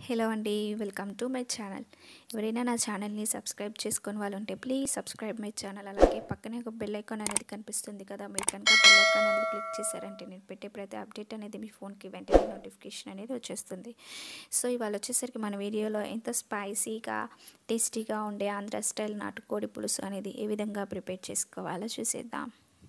hello అండి welcome to my channel ఎవరైనా నా ఛానల్ని సబ్స్క్రైబ్ చేసుకొని వాళ్ళు ఉంటే ప్లీజ్ సబ్స్క్రైబ్ మై ఛానల్ అలాగే పక్కనే ఒక బెల్ ఐకాన్ అనేది కనిపిస్తుంది కదా మీరు కనుక బెల్ ఐకాన్ అనేది క్లిక్ చేశారంటే నేను పెట్టే ప్రతి అప్డేట్ అనేది మీ ఫోన్కి వెంటనే నోటిఫికేషన్ అనేది వచ్చేస్తుంది సో ఇవాళ వచ్చేసరికి మన వీడియోలో ఎంత స్పైసీగా టేస్టీగా ఉండే ఆంధ్ర స్టైల్ నాటుకోడి పులుసు అనేది ఏ విధంగా ప్రిపేర్ చేసుకోవాలో చూసేద్దాం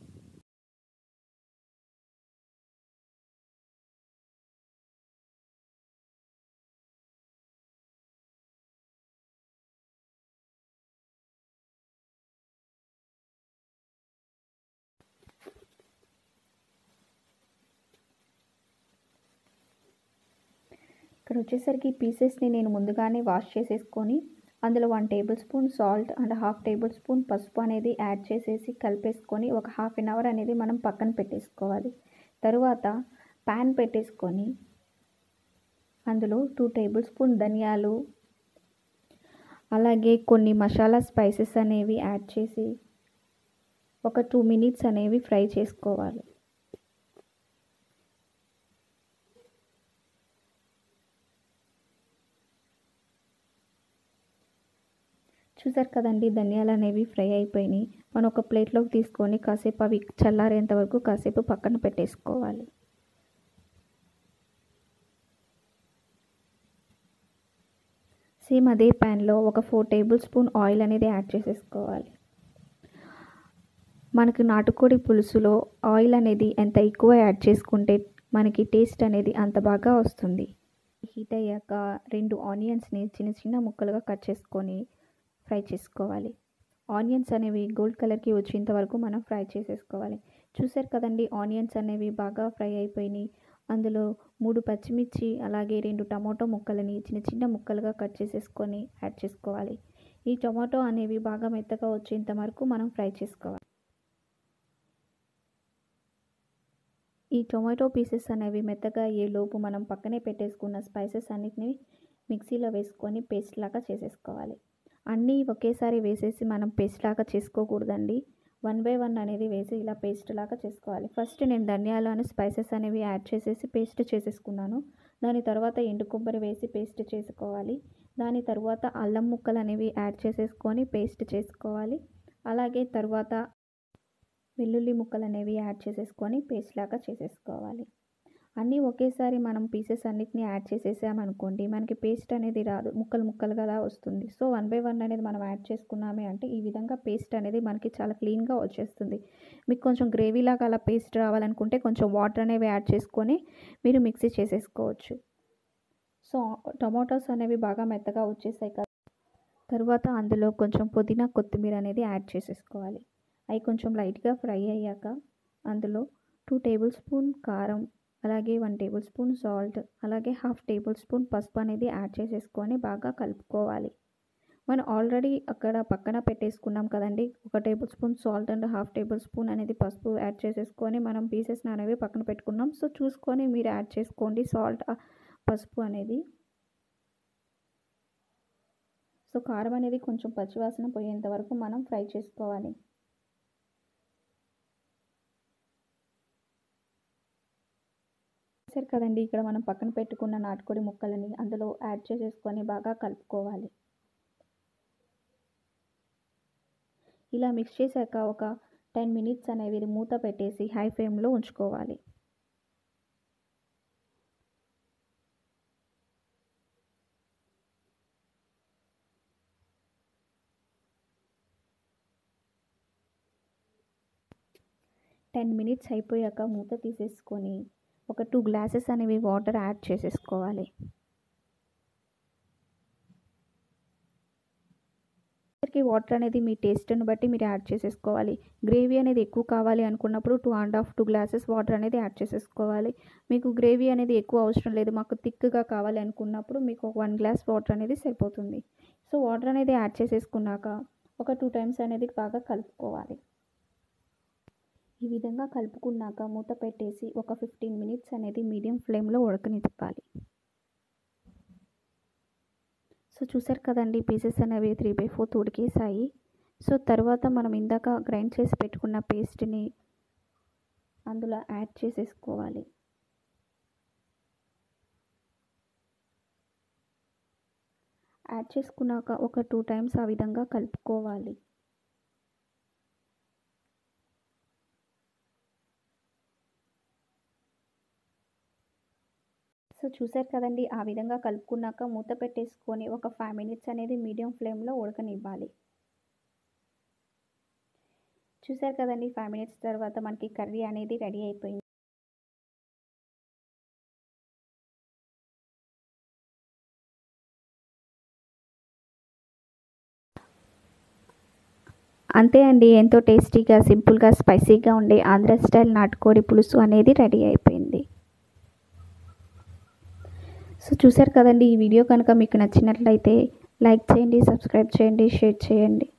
ఇక్కడ వచ్చేసరికి పీసెస్ని నేను ముందుగానే వాష్ చేసేసుకొని అందులో one tablespoon salt and half tablespoon పసుపు అనేది యాడ్ చేసేసి కలిపేసుకొని ఒక హాఫ్ అన్ అవర్ అనేది మనం పక్కన పెట్టేసుకోవాలి తరువాత ప్యాన్ పెట్టేసుకొని అందులో టూ టేబుల్ స్పూన్ ధనియాలు అలాగే కొన్ని మసాలా స్పైసెస్ అనేవి యాడ్ చేసి ఒక టూ మినిట్స్ అనేవి ఫ్రై చేసుకోవాలి చూసారు కదండి ధనియాలు అనేవి ఫ్రై అయిపోయినాయి మనం ఒక ప్లేట్లోకి తీసుకొని కాసేపు అవి చల్లారేంత వరకు కాసేపు పక్కన పెట్టేసుకోవాలి సేమ్ అదే ప్యాన్లో ఒక ఫోర్ టేబుల్ స్పూన్ ఆయిల్ అనేది యాడ్ చేసేసుకోవాలి మనకి నాటుకోడి పులుసులో ఆయిల్ అనేది ఎంత ఎక్కువ యాడ్ చేసుకుంటే మనకి టేస్ట్ అనేది అంత బాగా వస్తుంది హీట్ అయ్యాక రెండు ఆనియన్స్ని చిన్న చిన్న ముక్కలుగా కట్ చేసుకొని ఫ్రై చేసుకోవాలి ఆనియన్స్ అనేవి గోల్డ్ కలర్కి వచ్చేంత వరకు మనం ఫ్రై చేసేసుకోవాలి చూసారు కదండి ఆనియన్స్ అనేవి బాగా ఫ్రై అయిపోయినాయి అందులో మూడు పచ్చిమిర్చి అలాగే రెండు టమాటో ముక్కలని చిన్న చిన్న ముక్కలుగా కట్ చేసేసుకొని యాడ్ చేసుకోవాలి ఈ టమాటో అనేవి బాగా మెత్తగా వచ్చేంత వరకు మనం ఫ్రై చేసుకోవాలి ఈ టొమాటో పీసెస్ అనేవి మెత్తగా అయ్యేలోపు మనం పక్కనే పెట్టేసుకున్న స్పైసెస్ అన్నిటిని మిక్సీలో వేసుకొని పేస్ట్ లాగా చేసేసుకోవాలి అన్నీ ఒకేసారి వేసేసి మనం పేస్ట్ లాగా చేసుకోకూడదండి వన్ బై వన్ అనేది వేసి ఇలా పేస్ట్ లాగా చేసుకోవాలి ఫస్ట్ నేను ధనియాలు అని స్పైసెస్ అనేవి యాడ్ చేసేసి పేస్ట్ చేసేసుకున్నాను దాని తర్వాత ఎండు కొబ్బరి వేసి పేస్ట్ చేసుకోవాలి దాని తర్వాత అల్లం ముక్కలు అనేవి యాడ్ చేసేసుకొని పేస్ట్ చేసుకోవాలి అలాగే తర్వాత వెల్లుల్లి ముక్కలు అనేవి యాడ్ చేసేసుకొని పేస్ట్ లాగా చేసేసుకోవాలి అన్నీ ఒకేసారి మనం పీసెస్ అన్నిటిని యాడ్ చేసేసామనుకోండి మనకి పేస్ట్ అనేది రాదు ముక్కలు ముక్కలుగా అలా వస్తుంది సో వన్ బై వన్ అనేది మనం యాడ్ చేసుకున్నామే అంటే ఈ విధంగా పేస్ట్ అనేది మనకి చాలా క్లీన్గా వచ్చేస్తుంది మీకు కొంచెం గ్రేవీలాగా అలా పేస్ట్ రావాలనుకుంటే కొంచెం వాటర్ అనేవి యాడ్ చేసుకొని మీరు మిక్సీ చేసేసుకోవచ్చు సో టమాటోస్ అనేవి బాగా మెత్తగా వచ్చేసాయి కదా తర్వాత అందులో కొంచెం పుదీనా కొత్తిమీర అనేది యాడ్ చేసేసుకోవాలి అవి కొంచెం లైట్గా ఫ్రై అయ్యాక అందులో టూ టేబుల్ స్పూన్ కారం అలాగే వన్ టేబుల్ స్పూన్ సాల్ట్ అలాగే హాఫ్ టేబుల్ స్పూన్ పసుపు అనేది యాడ్ చేసేసుకొని బాగా కలుపుకోవాలి మనం ఆల్రెడీ అక్కడ పక్కన పెట్టేసుకున్నాం కదండి ఒక tablespoon salt and half tablespoon అనేది పసుపు యాడ్ చేసేసుకొని మనం పీసెస్ అనేవి పక్కన పెట్టుకున్నాం సో చూసుకొని మీరు యాడ్ చేసుకోండి సాల్ట్ పసుపు అనేది సో కారం అనేది కొంచెం పచ్చివాసన పోయేంత వరకు మనం ఫ్రై చేసుకోవాలి సరే కదండి ఇక్కడ మనం పక్కన పెట్టుకున్న నాటుకోడి ముక్కలని అందులో యాడ్ చేసేసుకొని బాగా కలుపుకోవాలి ఇలా మిక్స్ చేశాక ఒక టెన్ మినిట్స్ అనేవి మూత పెట్టేసి హై ఫ్లేమ్లో ఉంచుకోవాలి టెన్ మినిట్స్ అయిపోయాక మూత తీసేసుకొని ఒక టూ గ్లాసెస్ అనేవి వాటర్ యాడ్ చేసేసుకోవాలి వాటర్ అనేది మీ టేస్ట్ని బట్టి మీరు యాడ్ చేసేసుకోవాలి గ్రేవీ అనేది ఎక్కువ కావాలి అనుకున్నప్పుడు two and half two glasses water అనేది యాడ్ చేసేసుకోవాలి మీకు గ్రేవీ అనేది ఎక్కువ అవసరం లేదు మాకు థిక్గా కావాలి అనుకున్నప్పుడు మీకు ఒక వన్ గ్లాస్ వాటర్ అనేది సరిపోతుంది సో వాటర్ అనేది యాడ్ చేసేసుకున్నాక ఒక టూ టైమ్స్ అనేది బాగా కలుపుకోవాలి ఈ విధంగా కలుపుకున్నాక మూత పెట్టేసి ఒక ఫిఫ్టీన్ మినిట్స్ అనేది మీడియం ఫ్లేమ్లో ఉడకనివ్వాలి సో చూసారు కదండి పీసెస్ అనేవి త్రీ బై ఫోర్త్ ఉడికేసాయి సో తర్వాత మనం ఇందాక గ్రైండ్ చేసి పెట్టుకున్న పేస్ట్ని అందులో యాడ్ చేసేసుకోవాలి యాడ్ చేసుకున్నాక ఒక టూ టైమ్స్ ఆ విధంగా కలుపుకోవాలి సో చూసారు కదండి ఆ విధంగా కలుపుకున్నాక మూత పెట్టేసుకొని ఒక ఫైవ్ మినిట్స్ అనేది మీడియం ఫ్లేమ్లో ఉడకనివ్వాలి చూసారు కదండి ఫైవ్ మినిట్స్ తర్వాత మనకి కర్రీ అనేది రెడీ అయిపోయింది అంతే అండి ఎంతో టేస్టీగా సింపుల్గా స్పైసీగా ఉండే ఆంధ్ర స్టైల్ నాటుకోడి పులుసు అనేది రెడీ అయిపోయింది సో చూసారు కదండి ఈ వీడియో కనుక మీకు నచ్చినట్లయితే లైక్ చేయండి సబ్స్క్రైబ్ చేయండి షేర్ చేయండి